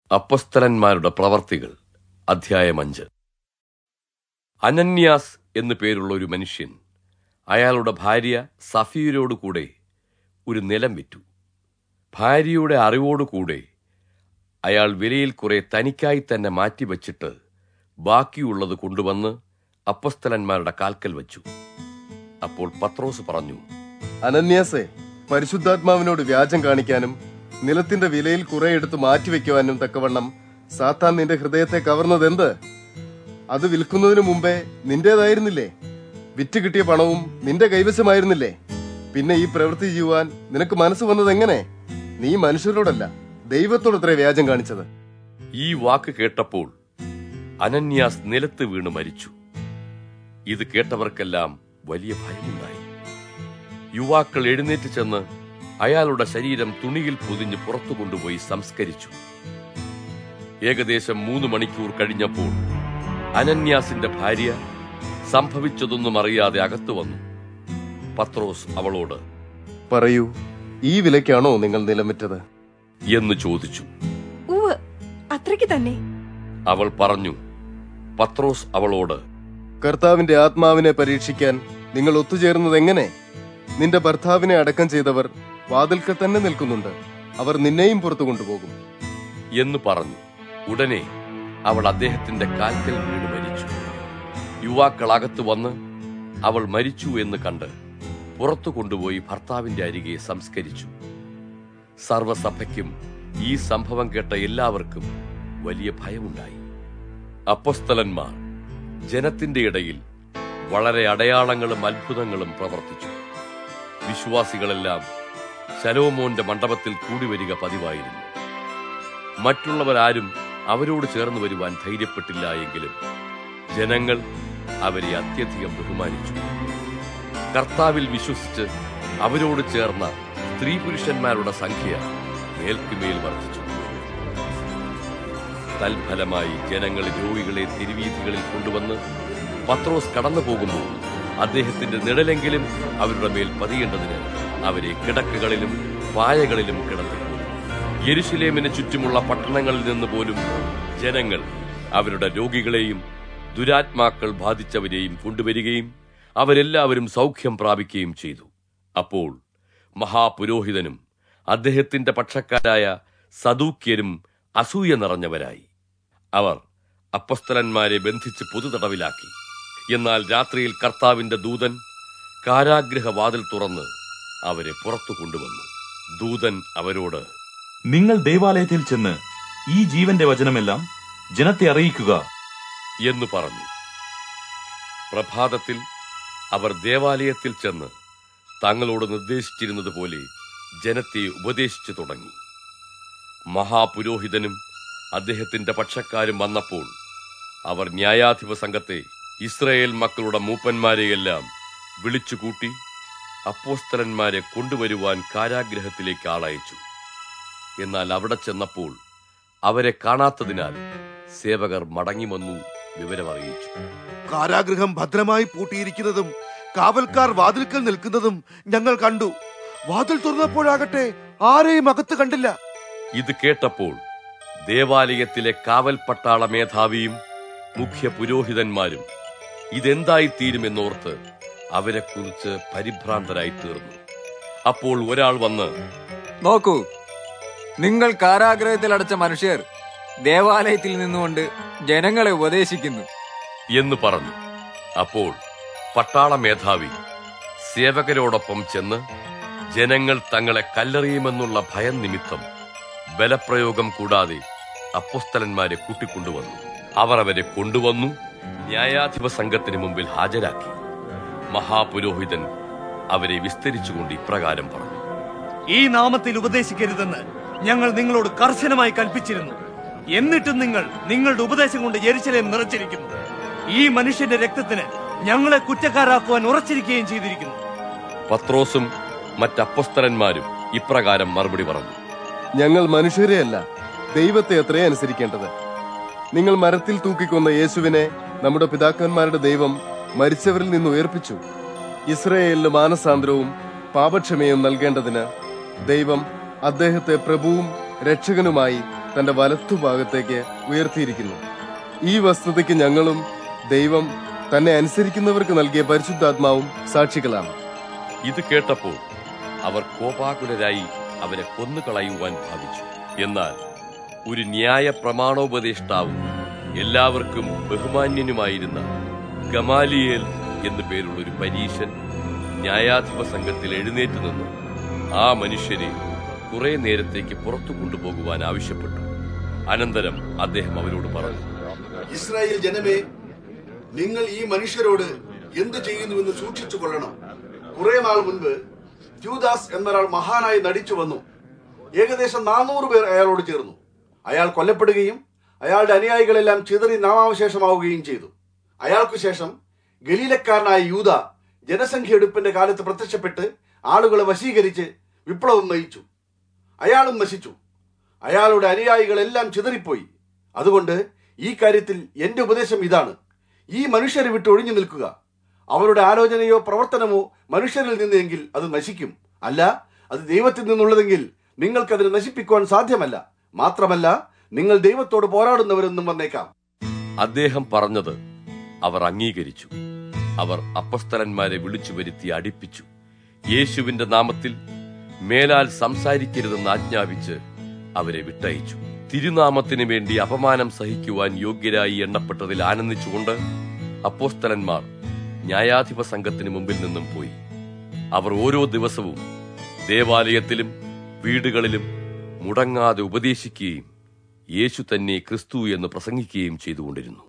അപ്പസ്തലന്മാരുടെ പ്രവർത്തികൾ അധ്യായം അഞ്ച് അനന്യാസ് എന്നു പേരുള്ള ഒരു മനുഷ്യൻ അയാളുടെ ഭാര്യ സഫീരോട് കൂടെ ഒരു നിലം വിറ്റു ഭാര്യയുടെ അറിവോടുകൂടെ അയാൾ വിലയിൽ കുറെ തനിക്കായി തന്നെ മാറ്റിവെച്ചിട്ട് ബാക്കിയുള്ളത് കൊണ്ടുവന്ന് അപ്പസ്തലന്മാരുടെ കാൽക്കൽ വച്ചു അപ്പോൾ പത്രോസ് പറഞ്ഞു അനന്യാസേ പരിശുദ്ധാത്മാവിനോട് വ്യാജം കാണിക്കാനും നിലത്തിന്റെ വിലയിൽ കുറെ എടുത്ത് മാറ്റിവെക്കുവാനും തക്കവണ്ണം സാത്താൻ നിന്റെ ഹൃദയത്തെ കവർന്നതെന്ത് അത് വിൽക്കുന്നതിനു മുമ്പേ നിന്റേതായിരുന്നില്ലേ വിറ്റ് കിട്ടിയ പണവും നിന്റെ കൈവശമായിരുന്നില്ലേ പിന്നെ ഈ പ്രവൃത്തി ചെയ്യുവാൻ നിനക്ക് മനസ്സ് വന്നത് എങ്ങനെ നീ മനുഷ്യരോടല്ല ദൈവത്തോടത്രേ വ്യാജം കാണിച്ചത് ഈ വാക്ക് കേട്ടപ്പോൾ അനന്യാസ് നിലത്ത് വീണ് മരിച്ചു ഇത് കേട്ടവർക്കെല്ലാം വലിയ ഭയമുണ്ടായി യുവാക്കൾ എഴുന്നേറ്റ് ചെന്ന് അയാളുടെ ശരീരം തുണിയിൽ പൊതിഞ്ഞ് പുറത്തു കൊണ്ടുപോയി സംസ്കരിച്ചു ഏകദേശം മൂന്ന് മണിക്കൂർ കഴിഞ്ഞപ്പോൾ അനന്യാസിന്റെ ഭാര്യ സംഭവിച്ചതൊന്നും അറിയാതെ അകത്തു വന്നു പത്രോസ് അവളോട് പറയൂ ഈ വിലയ്ക്കാണോ നിങ്ങൾ നിലമിറ്റത് എന്ന് ചോദിച്ചു ഉവ് അത്രയ്ക്ക് തന്നെ അവൾ പറഞ്ഞു പത്രോസ് അവളോട് കർത്താവിന്റെ ആത്മാവിനെ പരീക്ഷിക്കാൻ നിങ്ങൾ ഒത്തുചേർന്നത് എങ്ങനെ നിന്റെ ഭർത്താവിനെ അടക്കം ചെയ്തവർ വാതിൽക്കൽ തന്നെ നിൽക്കുന്നുണ്ട് അവർ നിന്നെയും പുറത്തു കൊണ്ടുപോകും എന്ന് പറഞ്ഞു ഉടനെ അവൾ അദ്ദേഹത്തിന്റെ കാൽക്കൽ വീണ് മരിച്ചു യുവാക്കൾ അകത്തു വന്ന് അവൾ മരിച്ചു എന്ന് കണ്ട് പുറത്തു കൊണ്ടുപോയി ഭർത്താവിന്റെ അരികെ സംസ്കരിച്ചു സർവസഭയ്ക്കും ഈ സംഭവം കേട്ട എല്ലാവർക്കും വലിയ ഭയമുണ്ടായി അപ്പസ്തലന്മാർ ജനത്തിന്റെ ഇടയിൽ വളരെ അടയാളങ്ങളും അത്ഭുതങ്ങളും പ്രവർത്തിച്ചു വിശ്വാസികളെല്ലാം ശലോമോന്റെ മണ്ഡപത്തിൽ കൂടി വരിക പതിവായിരുന്നു മറ്റുള്ളവരാരും അവരോട് ചേർന്ന് വരുവാൻ ധൈര്യപ്പെട്ടില്ല എങ്കിലും ജനങ്ങൾ അവരെ അത്യധികം ബഹുമാനിച്ചു കർത്താവിൽ വിശ്വസിച്ച് അവരോട് ചേർന്ന സ്ത്രീ പുരുഷന്മാരുടെ സംഖ്യ മേൽക്കുമേൽ വർദ്ധിച്ചു തൽഫലമായി ജനങ്ങൾ രോഗികളെ തിരുവീഥികളിൽ കൊണ്ടുവന്ന് പത്രോസ് കടന്നു പോകുമ്പോൾ അദ്ദേഹത്തിന്റെ നിഴലെങ്കിലും അവരുടെ മേൽ പതിയേണ്ടതിന് അവരെ കിടക്കകളിലും പായകളിലും കിടത്തിപ്പോയി യെരുശലേമിന് ചുറ്റുമുള്ള പട്ടണങ്ങളിൽ നിന്ന് പോലും ജനങ്ങൾ അവരുടെ രോഗികളെയും ദുരാത്മാക്കൾ ബാധിച്ചവരെയും കൊണ്ടുവരികയും അവരെല്ലാവരും സൗഖ്യം പ്രാപിക്കുകയും ചെയ്തു അപ്പോൾ മഹാപുരോഹിതനും അദ്ദേഹത്തിന്റെ പക്ഷക്കാരായ സദൂക്യരും അസൂയ നിറഞ്ഞവരായി അവർ അപ്പസ്തലന്മാരെ ബന്ധിച്ച് പൊതുതടവിലാക്കി എന്നാൽ രാത്രിയിൽ കർത്താവിന്റെ ദൂതൻ കാരാഗ്രഹ വാതിൽ തുറന്ന് അവരെ പുറത്തു കൊണ്ടുവന്നു ദൂതൻ അവരോട് നിങ്ങൾ ദേവാലയത്തിൽ ചെന്ന് ഈ ജീവന്റെ വചനമെല്ലാം ജനത്തെ അറിയിക്കുക എന്ന് പറഞ്ഞു പ്രഭാതത്തിൽ അവർ ദേവാലയത്തിൽ ചെന്ന് തങ്ങളോട് നിർദ്ദേശിച്ചിരുന്നത് പോലെ ജനത്തെ ഉപദേശിച്ചു തുടങ്ങി മഹാപുരോഹിതനും അദ്ദേഹത്തിന്റെ പക്ഷക്കാരും വന്നപ്പോൾ അവർ ന്യായാധിപ സംഘത്തെ ഇസ്രയേൽ മക്കളുടെ മൂപ്പന്മാരെയെല്ലാം വിളിച്ചുകൂട്ടി അപ്പോസ്തലന്മാരെ കൊണ്ടുവരുവാൻ കാരാഗ്രഹത്തിലേക്ക് ആളയച്ചു എന്നാൽ അവിടെ ചെന്നപ്പോൾ അവരെ കാണാത്തതിനാൽ സേവകർ മടങ്ങി വന്നു വിവരമറിയിച്ചു കാരാഗൃഹം ഭദ്രമായി പൂട്ടിയിരിക്കുന്നതും കാവൽക്കാർ വാതിൽക്കൽ നിൽക്കുന്നതും ഞങ്ങൾ കണ്ടു വാതിൽ തുറന്നപ്പോഴാകട്ടെ ആരെയും അകത്ത് കണ്ടില്ല ഇത് കേട്ടപ്പോൾ ദേവാലയത്തിലെ കാവൽ പട്ടാള മേധാവിയും മുഖ്യ പുരോഹിതന്മാരും ഇതെന്തായിത്തീരുമെന്നോർത്ത് അവരെക്കുറിച്ച് പരിഭ്രാന്തരായി തീർന്നു അപ്പോൾ ഒരാൾ വന്ന് നോക്കൂ നിങ്ങൾ കാരാഗ്രഹത്തിൽ അടച്ച മനുഷ്യർ ദേവാലയത്തിൽ നിന്നുകൊണ്ട് ജനങ്ങളെ ഉപദേശിക്കുന്നു എന്ന് പറഞ്ഞു അപ്പോൾ പട്ടാള മേധാവി സേവകരോടൊപ്പം ചെന്ന് ജനങ്ങൾ തങ്ങളെ കല്ലെറിയുമെന്നുള്ള ഭയം നിമിത്തം ബലപ്രയോഗം കൂടാതെ അപ്പസ്തലന്മാരെ കൂട്ടിക്കൊണ്ടുവന്നു അവർ അവരെ കൊണ്ടുവന്നു ന്യായാധിപ സംഘത്തിന് മുമ്പിൽ ഹാജരാക്കി മഹാപുരോഹിതൻ അവരെ വിസ്തരിച്ചുകൊണ്ട് ഇപ്രകാരം പറഞ്ഞു ഈ നാമത്തിൽ ഉപദേശിക്കരുതെന്ന് ഞങ്ങൾ നിങ്ങളോട് കർശനമായി കൽപ്പിച്ചിരുന്നു എന്നിട്ടും നിങ്ങൾ നിങ്ങളുടെ ഉപദേശം കൊണ്ട് എരിശലേം നിറച്ചിരിക്കുന്നു ഈ മനുഷ്യന്റെ രക്തത്തിന് ഞങ്ങളെ കുറ്റക്കാരാക്കുവാൻ ഉറച്ചിരിക്കുകയും ചെയ്തിരിക്കുന്നു പത്രോസും മറ്റപ്പസ്തലന്മാരും ഇപ്രകാരം മറുപടി പറഞ്ഞു ഞങ്ങൾ മനുഷ്യരെയല്ല ദൈവത്തെ അത്രേ അനുസരിക്കേണ്ടത് നിങ്ങൾ മരത്തിൽ തൂക്കിക്കൊന്ന യേശുവിനെ നമ്മുടെ പിതാക്കന്മാരുടെ ദൈവം മരിച്ചവരിൽ നിന്ന് ഉയർപ്പിച്ചു ഇസ്രയേലിന് മാനസാന്തരവും പാപക്ഷമയും നൽകേണ്ടതിന് ദൈവം അദ്ദേഹത്തെ പ്രഭുവും രക്ഷകനുമായി തന്റെ വലത്തുഭാഗത്തേക്ക് ഉയർത്തിയിരിക്കുന്നു ഈ വസ്തുതയ്ക്ക് ഞങ്ങളും ദൈവം തന്നെ അനുസരിക്കുന്നവർക്ക് നൽകിയ പരിശുദ്ധാത്മാവും സാക്ഷികളാണ് ഇത് കേട്ടപ്പോൾ അവർ കോപാകുലരായി അവനെ കൊന്നുകളയുവാൻ ഭാവിച്ചു എന്നാൽ ഒരു ന്യായ പ്രമാണോപദേഷ്ടാവും എല്ലാവർക്കും ബഹുമാന്യനുമായിരുന്ന ഗമാലിയേൽ എന്നു പേരുള്ള ഒരു പരീശൻ ന്യായാധിപ സംഘത്തിൽ എഴുന്നേറ്റ് നിന്ന് ആ മനുഷ്യരെ കുറെ നേരത്തേക്ക് പുറത്തു കൊണ്ടുപോകുവാൻ ആവശ്യപ്പെട്ടു അനന്തരം അദ്ദേഹം അവരോട് പറഞ്ഞു ഇസ്രായേൽ ജനമേ നിങ്ങൾ ഈ മനുഷ്യരോട് എന്ത് ചെയ്യുന്നുവെന്ന് സൂക്ഷിച്ചു കൊള്ളണം കുറെ നാൾ മുൻപ് ജൂദാസ് എന്നൊരാൾ മഹാനായി നടിച്ചു വന്നു ഏകദേശം നാനൂറ് പേർ അയാളോട് ചേർന്നു അയാൾ കൊല്ലപ്പെടുകയും അയാളുടെ അനുയായികളെല്ലാം ചിതറി നാമാവശേഷമാവുകയും ചെയ്തു അയാൾക്കു ശേഷം ഗലീലക്കാരനായ യൂത ജനസംഖ്യ എടുപ്പിന്റെ കാലത്ത് പ്രത്യക്ഷപ്പെട്ട് ആളുകളെ വശീകരിച്ച് വിപ്ലവം നയിച്ചു അയാളും നശിച്ചു അയാളുടെ അനുയായികളെല്ലാം ചിതറിപ്പോയി അതുകൊണ്ട് ഈ കാര്യത്തിൽ എന്റെ ഉപദേശം ഇതാണ് ഈ മനുഷ്യരെ വിട്ട് ഒഴിഞ്ഞു നിൽക്കുക അവരുടെ ആലോചനയോ പ്രവർത്തനമോ മനുഷ്യരിൽ നിന്നെങ്കിൽ അത് നശിക്കും അല്ല അത് ദൈവത്തിൽ നിന്നുള്ളതെങ്കിൽ നിങ്ങൾക്കതിനെ നശിപ്പിക്കുവാൻ സാധ്യമല്ല മാത്രമല്ല നിങ്ങൾ ദൈവത്തോട് പോരാടുന്നവരെന്നും വന്നേക്കാം അദ്ദേഹം പറഞ്ഞത് അവർ അംഗീകരിച്ചു അവർ അപ്പസ്തലന്മാരെ വിളിച്ചു വരുത്തി അടിപ്പിച്ചു യേശുവിന്റെ നാമത്തിൽ മേലാൽ സംസാരിക്കരുതെന്ന് ആജ്ഞാപിച്ച് അവരെ വിട്ടയച്ചു തിരുനാമത്തിനു വേണ്ടി അപമാനം സഹിക്കുവാൻ യോഗ്യരായി എണ്ണപ്പെട്ടതിൽ ആനന്ദിച്ചുകൊണ്ട് അപ്പോസ്തലന്മാർ ന്യായാധിപ സംഘത്തിന് മുമ്പിൽ നിന്നും പോയി അവർ ഓരോ ദിവസവും ദേവാലയത്തിലും വീടുകളിലും മുടങ്ങാതെ ഉപദേശിക്കുകയും യേശു തന്നെ ക്രിസ്തു എന്ന് പ്രസംഗിക്കുകയും ചെയ്തുകൊണ്ടിരുന്നു